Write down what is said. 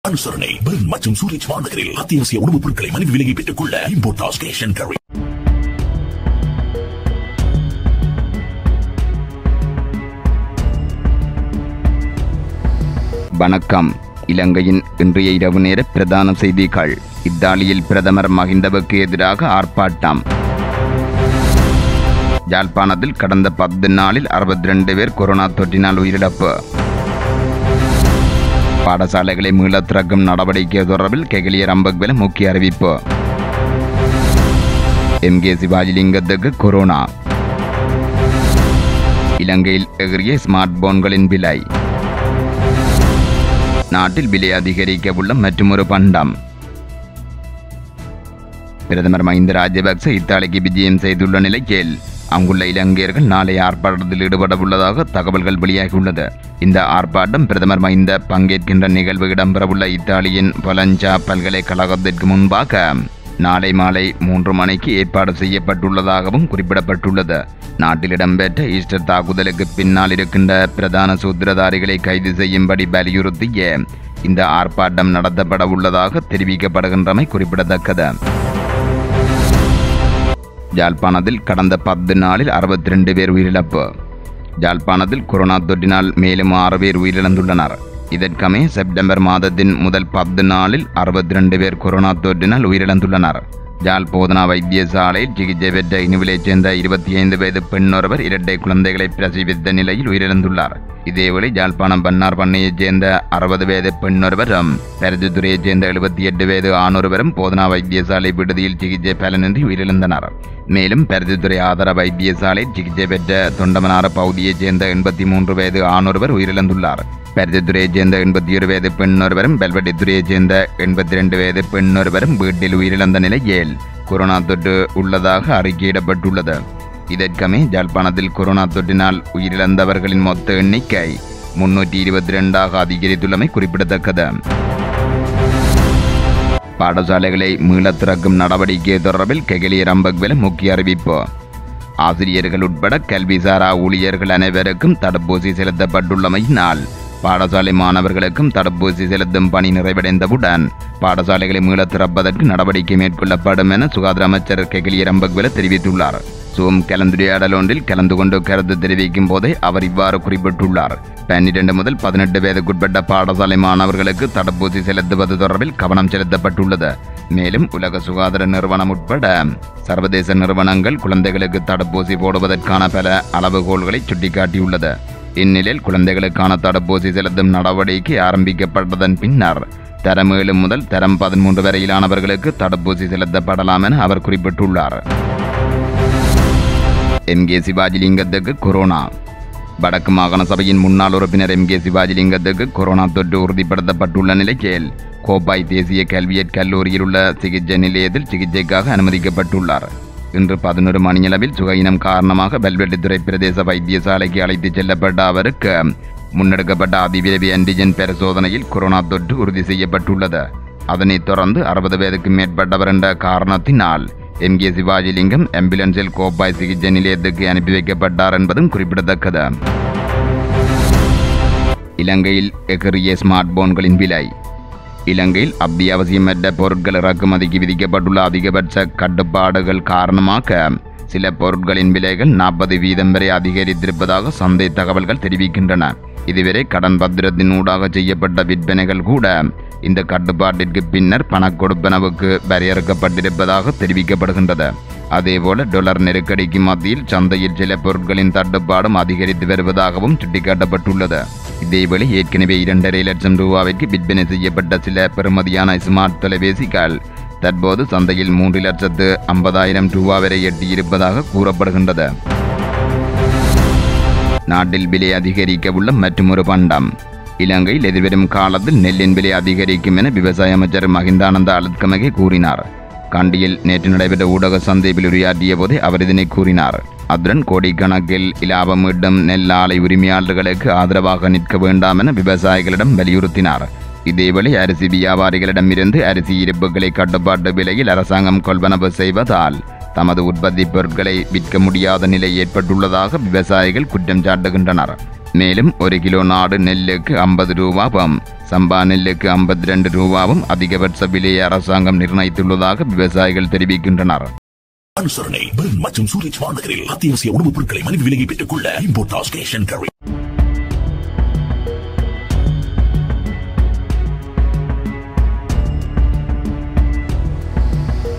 அனுசரணை பெர்ன் மற்றும் சூரிச் மாநகரில் அத்தியாவசிய உணவுப் பொருட்களை மலிவு விலையை பெற்றுக் கொள்ள இம்போர்டாஸ் கேஷ் அண்ட் கேரி வணக்கம் இலங்கையின் இன்றைய இரவு நேர பிரதான செய்திகள் இத்தாலியில் பிரதமர் மஹிந்தவுக்கு எதிராக ஆர்ப்பாட்டம் யாழ்ப்பாணத்தில் கடந்த பத்து நாளில் அறுபத்தி ரெண்டு பேர் கொரோனா தொற்றினால் உயிரிழப்பு பாடசாலைகளை மீளத் திறக்கும் நடவடிக்கை தொடர்பில் கெகலியர் அம்பக்வெல முக்கிய அறிவிப்பு எம் கே சிவாஜிலிங்கத்துக்கு கொரோனா இலங்கையில் எகிறிய ஸ்மார்ட் போன்களின் விலை நாட்டில் விலை அதிகரிக்க உள்ள மற்றொரு பண்டம் பிரதமர் மஹிந்த ராஜபக்ச இத்தாலிக்கு விஜயம் செய்துள்ள நிலையில் அங்குள்ள இலங்கையர்கள் நாளை ஆர்ப்பாட்டத்தில் ஈடுபட உள்ளதாக தகவல்கள் வெளியாகியுள்ளது இந்த ஆர்ப்பாட்டம் பிரதமர் மஹிந்த பங்கேற்கின்ற நிகழ்வு இடம்பெறவுள்ள இத்தாலியின் பொலஞ்சா பல்கலைக்கழகத்திற்கு முன்பாக நாளை மாலை மூன்று மணிக்கு ஏற்பாடு செய்யப்பட்டுள்ளதாகவும் குறிப்பிடப்பட்டுள்ளது நாட்டில் இடம்பெற்ற ஈஸ்டர் தாக்குதலுக்கு பின்னால் இருக்கின்ற பிரதான சூத்திரதாரிகளை கைது செய்யும்படி வலியுறுத்திய இந்த ஆர்ப்பாட்டம் நடத்தப்பட உள்ளதாக தெரிவிக்கப்படுகின்றமை குறிப்பிடத்தக்கது யாழ்ப்பாணத்தில் கடந்த பத்து நாளில் அறுபத்தி ரெண்டு பேர் உயிரிழப்பு யாழ்ப்பாணத்தில் கொரோனா தொற்றினால் மேலும் ஆறு பேர் உயிரிழந்துள்ளனர் இதற்கமே செப்டம்பர் மாதத்தின் முதல் பத்து நாளில் அறுபத்தி ரெண்டு பேர் கொரோனா தொற்றினால் உயிரிழந்துள்ளனர் யாழ் போதனா வைத்தியசாலையில் சிகிச்சை பெற்ற இனிவிலைச் சேர்ந்த இருபத்தி ஐந்து வயது பெண்ணொருவர் இரட்டை குழந்தைகளை பிரசவித்த நிலையில் உயிரிழந்துள்ளார் இதேவேளை யாழ்ப்பாணம் பன்னார் பண்ணையைச் சேர்ந்த அறுபது வயது பெண்ணொருவரும் பருத்தித்துறையைச் சேர்ந்த எழுபத்தி எட்டு வயது ஆணொருவரும் போதனா வைத்தியசாலை விடுதியில் சிகிச்சை பலனின்றி உயிரிழந்தனர் மேலும் பருத்தித்துறை ஆதார வைத்தியசாலை சிகிச்சை பெற்ற தொண்டமனார பகுதியைச் சேர்ந்த எண்பத்தி மூன்று வயது ஆணொருவர் உயிரிழந்துள்ளார் பருத்தித்துறையைச் சேர்ந்த எண்பத்தி ஒரு வயது பெண்ணொருவரும் பெல்வெட்டித்துறையைச் சேர்ந்த எண்பத்தி ரெண்டு வயது பெண்ணொருவரும் வீட்டில் உயிரிழந்த நிலையில் கொரோனா தொற்று உள்ளதாக அறிக்கையிடப்பட்டுள்ளது இதற்கமே ஜாழ்ப்பாணத்தில் கொரோனா தொற்றினால் உயிரிழந்தவர்களின் மொத்த எண்ணிக்கை முன்னூற்றி இருபத்தி ரெண்டாக அதிகரித்துள்ளமை குறிப்பிடத்தக்கது பாடசாலைகளை மீளத் திறக்கும் நடவடிக்கை தொடர்பில் கெகலியர் அம்பக்வெல முக்கிய அறிவிப்பு ஆசிரியர்கள் உட்பட கல்விசாரா ஊழியர்கள் அனைவருக்கும் தடுப்பூசி செலுத்தப்பட்டுள்ளமையினால் பாடசாலை மாணவர்களுக்கும் தடுப்பூசி செலுத்தும் பணி நிறைவடைந்தவுடன் பாடசாலைகளை மீளத் திறப்பதற்கு நடவடிக்கை மேற்கொள்ளப்படும் என சுகாதார அமைச்சர் கெகிலியர் அம்பக்வெல தெரிவித்துள்ளார் சூம் கலந்துரையாடல் ஒன்றில் கலந்து கொண்டு கருத்து தெரிவிக்கும் போதே அவர் இவ்வாறு குறிப்பிட்டுள்ளார் பன்னிரண்டு முதல் பதினெட்டு வயதுக்குட்பட்ட பாடசாலை மாணவர்களுக்கு தடுப்பூசி செலுத்துவது தொடர்பில் கவனம் செலுத்தப்பட்டுள்ளது மேலும் உலக சுகாதார நிறுவனம் உட்பட சர்வதேச நிறுவனங்கள் குழந்தைகளுக்கு தடுப்பூசி போடுவதற்கான பல அளவுகோல்களை சுட்டிக்காட்டியுள்ளது இந்நிலையில் குழந்தைகளுக்கான தடுப்பூசி செலுத்தும் நடவடிக்கை ஆரம்பிக்கப்பட்டதன் பின்னர் தரம் ஏழு முதல் தரம் பதிமூன்று வரையிலானவர்களுக்கு தடுப்பூசி செலுத்தப்படலாம் என அவர் குறிப்பிட்டுள்ளார் எம் கே சிவாஜிலிங்கத்துக்கு கொரோனா வடக்கு மாகாண சபையின் முன்னாள் உறுப்பினர் எம் கே சிவாஜிலிங்கத்துக்கு கொரோனா தொற்று உறுதிப்படுத்தப்பட்டுள்ள நிலையில் கோப்பாய் தேசிய கல்வியற் கல்லூரியில் உள்ள சிகிச்சை நிலையத்தில் சிகிச்சைக்காக அனுமதிக்கப்பட்டுள்ளார் இன்று பதினொரு மணியளவில் சுகையினம் காரணமாக வெல்வெட்டித்துறை பிரதேச வைத்தியசாலைக்கு அழைத்துச் செல்லப்பட்ட அவருக்கு முன்னெடுக்கப்பட்ட அதிவிரைவு ஆன்டிஜென் பரிசோதனையில் கொரோனா தொற்று உறுதி செய்யப்பட்டுள்ளது அதனைத் தொடர்ந்து அறுபது வயதுக்கு மேற்பட்டவர் என்ற காரணத்தினால் எம் கே சிவாஜிலிங்கம் ஆம்புலன்ஸில் கோப்பாய் சிகிச்சை நிலையத்துக்கு அனுப்பி வைக்கப்பட்டார் என்பதும் குறிப்பிடத்தக்கது இலங்கையில் எகிறிய ஸ்மார்ட் போன்களின் விலை இலங்கையில் அத்தியாவசியமற்ற பொருட்கள் இறக்குமதிக்கு விதிக்கப்பட்டுள்ள அதிகபட்ச கட்டுப்பாடுகள் காரணமாக சில பொருட்களின் விலைகள் நாற்பது வீதம் வரை அதிகரித்திருப்பதாக சந்தை தகவல்கள் தெரிவிக்கின்றன இதுவரை கடன் பத்திரத்தின் ஊடாக செய்யப்பட்ட விற்பனைகள் கூட இந்த கட்டுப்பாட்டிற்கு பின்னர் பணக்கொடுப்பனவுக்கு வரையறுக்கப்பட்டிருப்பதாக தெரிவிக்கப்படுகின்றது அதேபோல டொலர் நெருக்கடிக்கு மத்தியில் சந்தையில் சில பொருட்களின் தட்டுப்பாடும் அதிகரித்து வருவதாகவும் சுட்டிக்காட்டப்பட்டுள்ளது இதேவேளை ஏற்கனவே இரண்டரை லட்சம் ரூபாவிற்கு விற்பனை செய்யப்பட்ட சில பெறுமதியான ஸ்மார்ட் தொலைபேசிகள் தற்போது சந்தையில் மூன்று லட்சத்து ஐம்பதாயிரம் ரூபா வரை எட்டியிருப்பதாக கூறப்படுகின்றது நாட்டில் விலை அதிகரிக்க உள்ள மற்றொரு பண்டம் இலங்கையில் எதிர்வரும் காலத்தில் நெல்லின் விலை அதிகரிக்கும் என விவசாய அமைச்சர் மகிந்தானந்த அலுத்கமகே கூறினார் கண்டியில் நேற்று நடைபெற்ற ஊடக சந்திப்பில் உரையாற்றிய போதே அவர் இதனை கூறினார் அத்துடன் கோடிக்கணக்கில் இலாபம் ஈட்டும் நெல் ஆலை உரிமையாளர்களுக்கு ஆதரவாக நிற்க வேண்டாம் என விவசாயிகளிடம் வலியுறுத்தினார் இதேவேளை அரிசி வியாபாரிகளிடமிருந்து அரிசி இருப்புகளை கட்டுப்பாட்டு விலையில் அரசாங்கம் கொள்வனவு செய்வதால் தமது உற்பத்தி பொருட்களை விற்க முடியாத நிலை ஏற்பட்டுள்ளதாக விவசாயிகள் குற்றம் சாட்டுகின்றனர் மேலும் ஒரு கிலோ நாடு நெல்லுக்கு ஐம்பது ரூபாவும் சம்பா நெல்லுக்கு ஐம்பத்தி ரெண்டு ரூபாவும் அதிகபட்ச விலையை அரசாங்கம் நிர்ணயித்துள்ளதாக விவசாயிகள் தெரிவிக்கின்றனர் அனுசரணை பெர்ன் மற்றும் சூரிச் வானகரில் அத்தியாவசிய உணவுப் பொருட்களை மலிவு விலையை பெற்றுக் கொள்ள இம்போர்ட் கேஷ் அண்ட் கேரி